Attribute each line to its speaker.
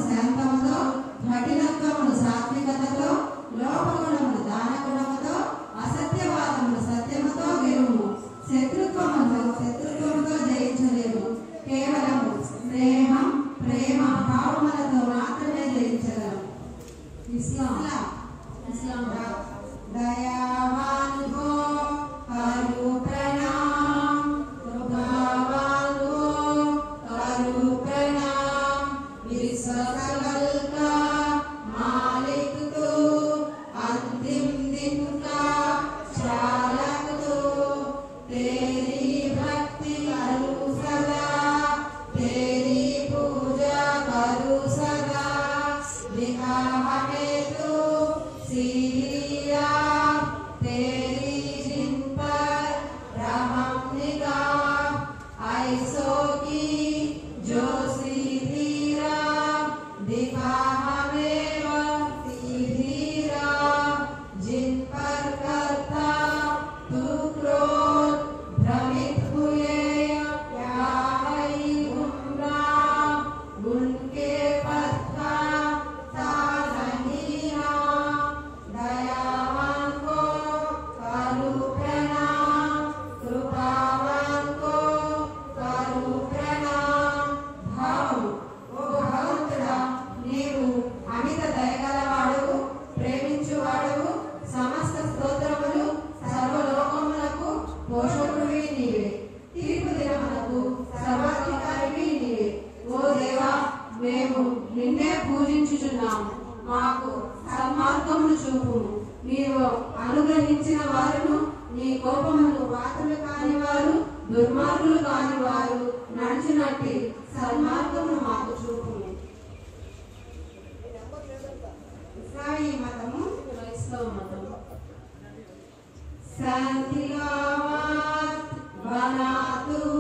Speaker 1: శాంతముతో కఠినత్వమును సాత్వికతతో లోపగుణమును దానగుణముతో అసత్యవాదమును సత్యముతో గెలుము శత్రుత్వమును శత్రుత్వముతో జయించలేము కేవలము స్నేహం ప్రేమ భావములతో మాత్రమే జయించగలము ఇస్లాం ఇస్లాం दयावान हो करु प्रणाम कृपावान हो करु प्रणाम विश्व सकल का मालिक तू अंतिम दिन का चालक तू तेरी भक्ति करूं सदा तेरी पूजा करूं सदा दिखा हमें तू सीरिया तेरी जिन पर रहम निगाह ऐसो की जो सीधी राह दिखा हमें वह सीधी राह जिन पर करता तू क्रोध भ्रमित हुए क्या है गुमराह उनके पथ का साधनीरा दयावान को करु प्रणाम कृपावान को करु प्रणाम భావం ఓ భగవంతుడా నీవు అమిత దయగలవాడు ప్రేమించువాడు సమస్త స్తోత్రములు సర్వలోకములకు పోషకుడివి నీవే తీర్పు దినములకు సర్వాధికారివి నీవే ఓ దేవా మేము నిన్నే పూజించుచున్నాము మాకు సన్మార్గమును చూపు నీవు అనుగ్రహించిన వారును నీ కోపమును పాత్రలు కాని వారు దుర్మార్గులు కాని వారు నడిచినట్టి సన్మార్గమును మాకు చూపు ఇస్రాయి మతము క్రైస్తవ మతము शांति का मत बना तू